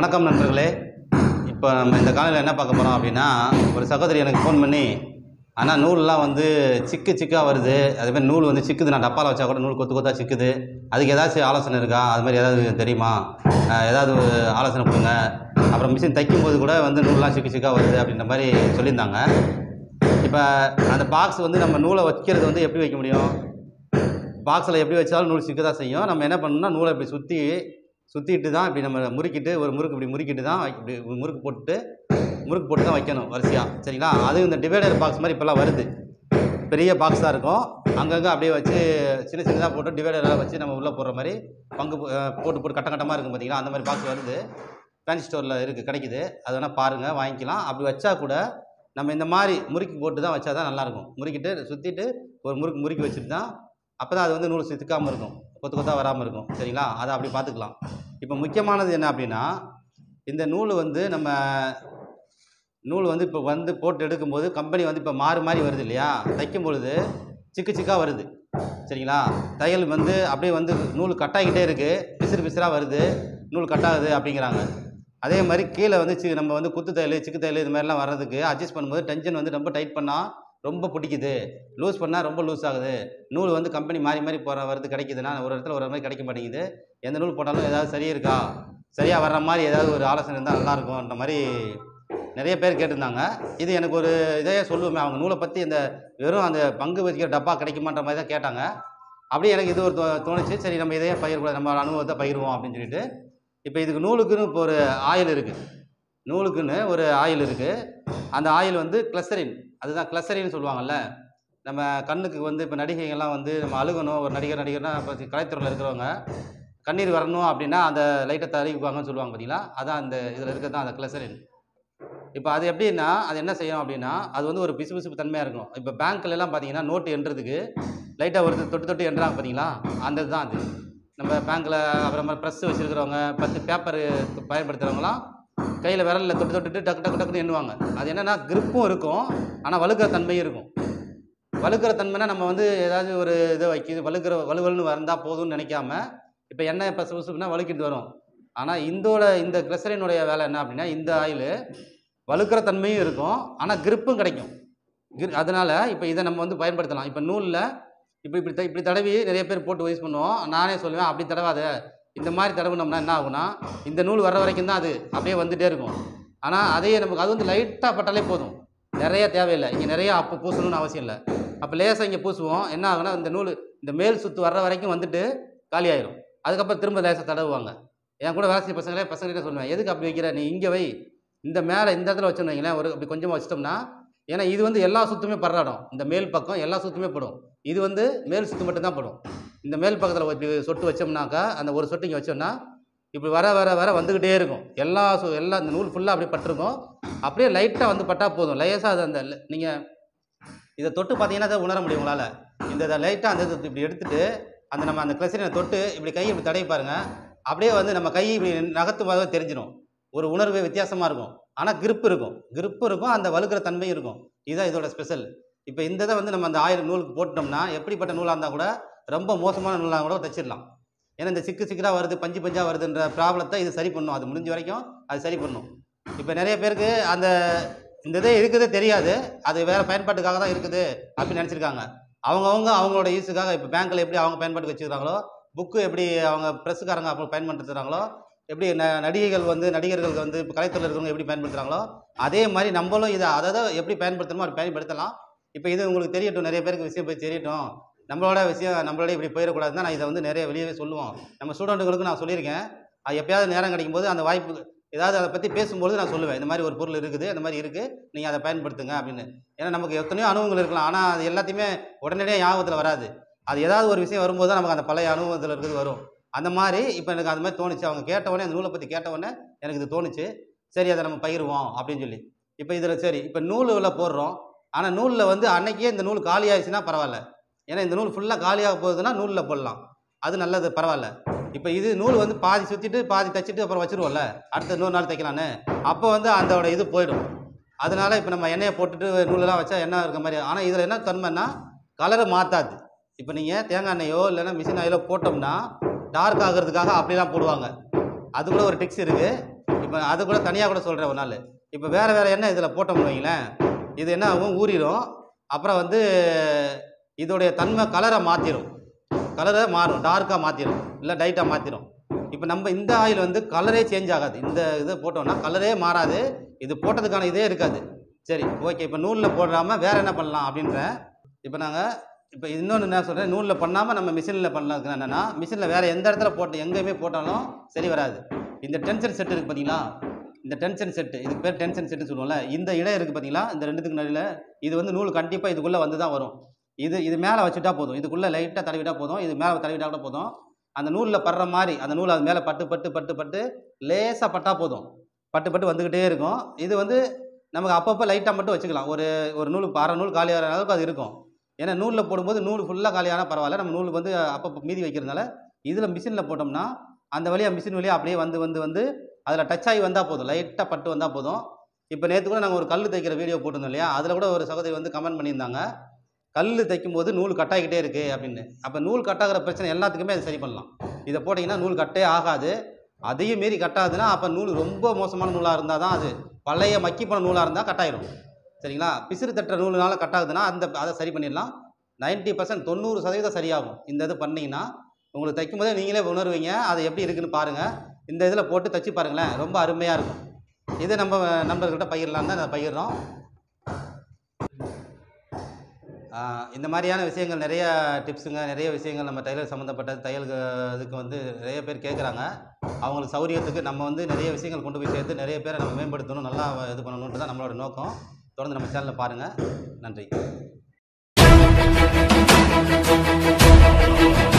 வணக்கம் நண்பர்களே இப்போ நம்ம இந்த காலையில் என்ன பார்க்க போகிறோம் அப்படின்னா ஒரு சகோதரி எனக்கு ஃபோன் பண்ணி ஆனால் நூல்லாம் வந்து சிக்கு சிக்காக வருது அதேமாதிரி நூல் வந்து சிக்குது நான் டப்பாவில் வச்சா கூட நூல் கொத்து கொத்தா சிக்குது அதுக்கு ஏதாச்சும் ஆலோசனை இருக்கா அது மாதிரி ஏதாவது தெரியுமா அஹ் ஏதாவது ஒரு ஆலோசனை கொடுங்க அப்புறம் மிஷின் தைக்கும் போது கூட வந்து நூல்லாம் சிக்கு சிக்காக வருது அப்படின்ற மாதிரி சொல்லியிருந்தாங்க இப்போ அந்த பாக்ஸ் வந்து நம்ம நூலை வைக்கிறது வந்து எப்படி வைக்க முடியும் பாக்ஸில் எப்படி வச்சாலும் நூல் சிக்க தான் செய்யும் நம்ம என்ன பண்ணணும்னா நூலை இப்படி சுற்றி சுற்றிட்டு தான் இப்படி நம்ம முறுக்கிட்டு ஒரு முறுக்கு இப்படி முறுக்கிட்டு தான் வை- இப்படி ஒரு முறுக்கு போட்டுட்டு முறுக்கு போட்டு தான் வைக்கணும் வரிசையாக சரிங்களா அதுவும் இந்த டிவைடர் பாக்ஸ் மாதிரி இப்போல்லாம் வருது பெரிய பாக்ஸ் தான் இருக்கும் அங்கங்கே அப்படியே வச்சு சின்ன சின்னதாக போட்டு டிவைடராக வச்சு நம்ம உள்ளே போடுற மாதிரி பங்கு போ- அஹ் போட்டு போட்டு கட்ட கட்டமாக இருக்கும் பார்த்தீங்களா அந்த மாதிரி பாக்ஸ் வருது ஃபேன்சி ஸ்டோரில் இருக்குது கிடைக்குது அது வேணால் பாருங்கள் வாங்கிக்கலாம் அப்படி வச்சா கூட நம்ம இந்த மாதிரி முறுக்கி போட்டு தான் வச்சா தான் நல்லாயிருக்கும் முறுக்கிட்டு சுற்றிட்டு ஒரு முறுக்கு முறுக்கி வச்சுட்டு தான் அப்போ தான் அது வந்து நூல் சித்துக்காமல் இருக்கும் கொத்து கொத்தா வராமல் இருக்கும் சரிங்களா அதை அப்படி பார்த்துக்கலாம் இப்போ முக்கியமானது என்ன அப்படின்னா இந்த நூல் வந்து நம்ம நூல் வந்து இப்போ வந்து போட்டு எடுக்கும்போது கம்பெனி வந்து இப்போ மாறி மாறி வருது இல்லையா தைக்கும் பொழுது சிக்கு சிக்காக வருது சரிங்களா தையல் வந்து அப்படியே வந்து நூல் கட்டாகிக்கிட்டே இருக்குது பிசிறு பிசிறாக வருது நூல் கட்டாகுது அப்படிங்கிறாங்க அதே மாதிரி கீழே வந்து சி நம்ம வந்து குத்து தையல் சிக்கு தையல் இது மாதிரிலாம் வர்றதுக்கு அட்ஜஸ்ட் பண்ணும்போது டென்ஷன் வந்து ரொம்ப டைட் பண்ணால் ரொம்ப பிடிக்குது லூஸ் பண்ணால் ரொம்ப லூஸ் ஆகுது நூல் வந்து கம்பெனி மாறி மாறி போகிற வரது கிடைக்குதுன்னா ஒரு இடத்துல ஒரு மாதிரி கிடைக்க மாட்டேங்குது எந்த நூல் போட்டாலும் ஏதாவது சரி இருக்கா சரியாக வர்ற மாதிரி ஏதாவது ஒரு ஆலோசனை இருந்தால் நல்லாயிருக்கும்ன்ற மாதிரி நிறைய பேர் கேட்டிருந்தாங்க இது எனக்கு ஒரு இதையே சொல்லுவோமே அவங்க நூலை பற்றி இந்த வெறும் அந்த பங்கு வச்சுக்கிற டப்பா கிடைக்குமான்ற மாதிரி தான் கேட்டாங்க அப்படியே எனக்கு இது ஒரு தோ தோணுச்சு சரி நம்ம இதையே பகிர்க்கூடாது நம்ம அனுபவத்தை பகிர்வோம் அப்படின்னு சொல்லிட்டு இப்போ இதுக்கு நூலுக்குன்னு இப்போ ஒரு ஆயில் இருக்குது நூலுக்குன்னு ஒரு ஆயில் இருக்குது அந்த ஆயில் வந்து கிளசரின் அதுதான் கிளசரின்னு சொல்லுவாங்கல்ல நம்ம கண்ணுக்கு வந்து இப்போ நடிகைகள்லாம் வந்து நம்ம அழுகணும் ஒரு நடிகர் நடிகர்னா இப்போ கலைத்துறையில் இருக்கிறவங்க கண்ணீர் வரணும் அப்படின்னா அந்த லைட்டை தறிவிப்பாங்கன்னு சொல்லுவாங்க பார்த்தீங்களா அதான் அந்த இதில் இருக்கிறது தான் அந்த கிளசரின் இப்போ அது எப்படின்னா அது என்ன செய்யும் அப்படின்னா அது வந்து ஒரு பிசுபிசுப்பு தன்மையாக இருக்கும் இப்போ பேங்க்ல எல்லாம் பார்த்தீங்கன்னா நோட்டு எண்றதுக்கு லைட்டாக ஒரு தொட்டு தொட்டு எண்றாங்க பார்த்தீங்களா அந்த இதுதான் அது நம்ம பேங்க்கில் அப்புறமா ப்ரெஸ் வச்சுருக்கிறவங்க பத்து பேப்பர் பயன்படுத்துகிறவங்களாம் கையில் விரலில் தொட்டு தொட்டுட்டு டக்கு டக்கு டக்குன்னு எண்ணுவாங்க அது என்னென்னா கிரிப்பும் இருக்கும் ஆனால் வழுக்கிற தன்மையும் இருக்கும் வழுக்கிற தன்மைனா நம்ம வந்து ஏதாவது ஒரு இதை வைக்கிது வழுக்கிற வலுவலுன்னு வந்தால் போதும்னு நினைக்காம இப்போ எண்ணெய் இப்போ சுசுப்புனா வழுக்கிட்டு வரும் ஆனால் இந்தோட இந்த கிளசரினுடைய வேலை என்ன அப்படின்னா இந்த ஆயில் வழுக்கிற தன்மையும் இருக்கும் ஆனால் கிரிப்பும் கிடைக்கும் கிர் அதனால் இப்போ இதை நம்ம வந்து பயன்படுத்தலாம் இப்போ நூலில் இப்போ இப்படி த- இப்படி தடவி நிறைய பேர் போட்டு யூஸ் பண்ணுவோம் நானே சொல்லுவேன் அப்படி தடவாத இந்த மாதிரி தடவுனோம்னா என்ன ஆகும்னா இந்த நூல் வர வரைக்கும் தான் அது அப்படியே வந்துகிட்டே இருக்கும் ஆனால் அதையே நமக்கு அது வந்து லைட்டாக பட்டாலே போதும் நிறைய தேவையில்லை இங்கே நிறைய அப்போ பூசணும்னு அவசியம் இல்லை அப்போ லேசாக இங்கே பூசுவோம் என்ன ஆகுனா இந்த நூல் இந்த மேல் சுத்து வர்ற வரைக்கும் வந்துட்டு காலியாயிரும் அதுக்கப்புறம் திரும்ப லேசாக தடவுவாங்க என் கூட வேலை செய்ய பசங்களே பசங்கள்கிட்ட சொல்லுவேன் எதுக்கு அப்படி வைக்கிற நீ இங்கே வை இந்த மேலே இந்த இடத்துல வச்சோன்னு வைங்களேன் ஒரு அப்படி கொஞ்சமாக வச்சிட்டோம்னா ஏன்னா இது வந்து எல்லா சுத்துமே படுற இடம் இந்த மேல் பக்கம் எல்லா சுத்துமே படும் இது வந்து மேல் சுத்து மட்டும்தான் படும் இந்த மேல் பக்கத்தில் இப்படி சொட்டு வச்சோம்னாக்கா அந்த ஒரு சொட்டு இங்கே வச்சோம்னா இப்படி வர வர வர வந்துக்கிட்டே இருக்கும் எல்லா சு எல்லா இந்த நூல் ஃபுல்லாக அப்படியே பட்டிருக்கும் அப்படியே லைட்டாக வந்து பட்டால் போதும் லேசாக அது அந்த நீங்கள் இதை தொட்டு பார்த்தீங்கன்னா அதை உணர முடியும் உங்களால் இந்த இதை லைட்டாக அந்த இது இப்படி எடுத்துட்டு அந்த நம்ம அந்த கிளசரினை தொட்டு இப்படி கையை இப்படி தடவி பாருங்க அப்படியே வந்து நம்ம கை இப்படி நகர்த்தும் போது தெரிஞ்சிடும் ஒரு உணர்வு வித்தியாசமாக இருக்கும் ஆனால் grip இருக்கும் grip இருக்கும் அந்த வழுக்கிற தன்மையும் இருக்கும் இதுதான் இதோட ஸ்பெஷல் இப்போ இந்த இதை வந்து நம்ம அந்த ஆயிரம் நூலுக்கு போட்டோம்னா எப்படிப்பட்ட நூலாக இருந்தால் கூட ரொம்ப மோசமான நூலாக கூட தைச்சிடலாம் ஏன்னா இந்த சிக்கு சிக்கராக வருது பஞ்சு பஞ்சாக வருதுன்ற ப்ராப்ளத்தை இது சரி பண்ணும் அது முடிஞ்ச வரைக்கும் அது சரி பண்ணும் இப்போ நிறைய பேருக்கு அந்த இந்த இதே இருக்குதே தெரியாது அது வேறு பயன்பாட்டுக்காக தான் இருக்குது அப்படின்னு நினச்சிருக்காங்க அவங்கவுங்க அவங்களோட யூஸுக்காக இப்போ பேங்க்கில் எப்படி அவங்க பயன்பாட்டுக்கு வச்சுக்கிறாங்களோ புக்கு எப்படி அவங்க ப்ரெஸ்ஸுக்காரங்க அப்போ பயன்படுத்துகிறாங்களோ எப்படி ந நடிகைகள் வந்து நடிகர்கள் வந்து இப்போ கலைத்துறையில் இருக்கிறவங்க எப்படி பயன்படுத்துகிறாங்களோ அதே மாதிரி நம்மளும் இதை அதை தான் எப்படி பயன்படுத்தணுமோ அப்படி பயன்படுத்தலாம் இப்போ இது உங்களுக்கு தெரியட்டும் நிறைய பேருக்கு விஷயம் போய் தெரியட்டும் நம்மளோட விஷயம் நம்மளோட இப்படி போயிடக்கூடாதுன்னு தான் நான் இதை வந்து நிறைய வெளியவே சொல்லுவோம் நம்ம ஸ்டூடெண்ட்டுங்களுக்கு நான் சொல்லியிருக்கேன் அது எப்பயாவது நேரம் கிடைக்கும் போது அந்த வாய்ப்பு ஏதாவது அதை பற்றி பேசும்போது நான் சொல்லுவேன் இந்த மாதிரி ஒரு பொருள் இருக்குது அந்த மாதிரி இருக்குது நீங்கள் அதை பயன்படுத்துங்க அப்படின்னு ஏன்னா நமக்கு எத்தனையோ அனுபவங்கள் இருக்கலாம் ஆனால் அது எல்லாத்தையுமே உடனடியாக ஞாபகத்தில் வராது அது ஏதாவது ஒரு விஷயம் வரும்போது தான் நமக்கு அந்த பழைய அனுபவத்தில் இருக்கிறது வரும் அந்த மாதிரி இப்போ எனக்கு அந்த மாதிரி தோணுச்சு அவங்க கேட்ட உடனே அந்த நூலை பற்றி கேட்ட உடனே எனக்கு இது தோணுச்சு சரி அதை நம்ம பகிர்வோம் அப்படின்னு சொல்லி இப்போ இதில் சரி இப்போ நூலில் போடுறோம் ஆனால் நூலில் வந்து அன்னைக்கே இந்த நூல் காலி ஆயிடுச்சுன்னா பரவாயில்ல ஏன்னா இந்த நூல் ஃபுல்லாக காலியாக போகுதுன்னா நூலில் போடலாம் அது நல்லது பரவாயில்ல இப்போ இது நூல் வந்து பாதி சுற்றிட்டு பாதி தைச்சிட்டு அப்புறம் வச்சிருவோம்ல அடுத்த இன்னொரு நாள் தைக்கலான்னு அப்போ வந்து அதோட இது போயிடும் அதனால இப்போ நம்ம எண்ணெயை போட்டுட்டு நூலெல்லாம் வச்சா எண்ணெய் இருக்க மாதிரி ஆனால் இதில் என்ன தன்மைன்னா கலரை மாற்றாது இப்போ நீங்கள் தேங்காய் எண்ணெயோ இல்லைன்னா மிஷின் ஆயிலோ போட்டோம்னா டார்க் ஆகிறதுக்காக அப்படிலாம் போடுவாங்க அது கூட ஒரு டிக்ஸ் இருக்குது இப்போ அது கூட தனியாக கூட சொல்கிறேன் ஒரு நாள் இப்போ வேறு வேறு எண்ணெய் இதில் போட்டோம்னு வைங்களேன் இது என்ன ஆகும் ஊறிடும் அப்புறம் வந்து இதோடைய தன்மை கலரை மாற்றிடும் கலரை மாறும் டார்க்காக மாற்றிடும் இல்லை டைட்டாக மாற்றிடும் இப்போ நம்ம இந்த ஆயில் வந்து கலரே சேஞ்ச் ஆகாது இந்த இதை போட்டோம்னா கலரே மாறாது இது போட்டதுக்கான இதே இருக்காது சரி ஓகே இப்போ நூலில் போடாமல் வேறு என்ன பண்ணலாம் அப்படின்றேன் இப்போ நாங்கள் இப்போ இன்னொன்று என்ன சொல்கிறேன் நூலில் பண்ணாமல் நம்ம மிஷினில் பண்ணலாம் என்னென்னா மிஷினில் வேறு எந்த இடத்துல போட்டு எங்கேயுமே போட்டாலும் சரி வராது இந்த டென்ஷன் செட் இருக்குது பார்த்தீங்களா இந்த டென்ஷன் செட்டு இதுக்கு பேர் டென்ஷன் செட்டுன்னு சொல்லுவோம்ல இந்த இடம் இருக்குது பார்த்தீங்களா இந்த ரெண்டுத்துக்கு நடுவில் இது வந்து நூல் கண்டிப்பாக இதுக்குள்ளே வந்து தான் வரும் இது இது மேலே வச்சுட்டா போதும் இதுக்குள்ளே லைட்டாக தடவிட்டா போதும் இது மேலே தடவிட்டா கூட போதும் அந்த நூலில் படுற மாதிரி அந்த நூல் அது மேலே பட்டு பட்டு பட்டு பட்டு லேசாக பட்டா போதும் பட்டு பட்டு வந்துக்கிட்டே இருக்கும் இது வந்து நமக்கு அப்பப்போ லைட்டாக மட்டும் வச்சுக்கலாம் ஒரு ஒரு நூல் அரை நூல் காலியாகிற அளவுக்கு அது இருக்கும் ஏன்னா நூலில் போடும்போது நூல் ஃபுல்லாக காலியானா பரவாயில்ல நம்ம நூல் வந்து அப்பப்போ மீதி வைக்கிறதுனால இதில் மிஷினில் போட்டோம்னா அந்த வழியாக மிஷின் வழியாக அப்படியே வந்து வந்து வந்து அதில் டச் ஆகி வந்தால் போதும் லைட்டாக பட்டு வந்தால் போதும் இப்போ நேற்று கூட நாங்கள் ஒரு கல் தைக்கிற வீடியோ போட்டிருந்தோம் இல்லையா அதில் கூட ஒரு சகோதரி வந்து கமெண்ட் பண்ணியிருந்தாங்க கல் தைக்கும் போது நூல் கட்டாகிட்டே இருக்குது அப்படின்னு அப்போ நூல் கட்டாகிற பிரச்சனை எல்லாத்துக்குமே அதை சரி பண்ணலாம் இதை போட்டிங்கன்னா நூல் கட்டே ஆகாது அதையும் மீறி கட்டாதுன்னா அப்போ நூல் ரொம்ப மோசமான நூலாக இருந்தால் தான் அது பழைய மக்கி போன நூலாக இருந்தால் கட்டாயிடும் சரிங்களா பிசிறு தட்டுற நூலுனால கட்டாகுதுன்னா அந்த அதை சரி பண்ணிடலாம் 90% பர்சன்ட் தொண்ணூறு சதவீதம் சரியாகும் இந்த இது பண்ணிங்கன்னா உங்களுக்கு தைக்கும் போதே நீங்களே உணர்வீங்க அது எப்படி இருக்குன்னு பாருங்கள் இந்த இதில் போட்டு தைச்சு பாருங்களேன் ரொம்ப அருமையாக இருக்கும் இது நம்ம நண்பர்கிட்ட பகிரலாம் தான் நான் பகிர்றோம் ஆஹ் இந்த மாதிரியான விஷயங்கள் நிறைய டிப்ஸுங்க நிறைய விஷயங்கள் நம்ம டைலர் சம்மந்தப்பட்ட தையல் இதுக்கு வந்து நிறைய பேர் கேட்குறாங்க அவங்களுக்கு சௌரியத்துக்கு நம்ம வந்து நிறைய விஷயங்கள் கொண்டு போய் சேர்த்து நிறைய பேரை நம்ம மேம்படுத்தணும் நல்லா இது பண்ணணுன்றது தான் நம்மளோட நோக்கம் தொடர்ந்து நம்ம சேனலை பாருங்கள் நன்றி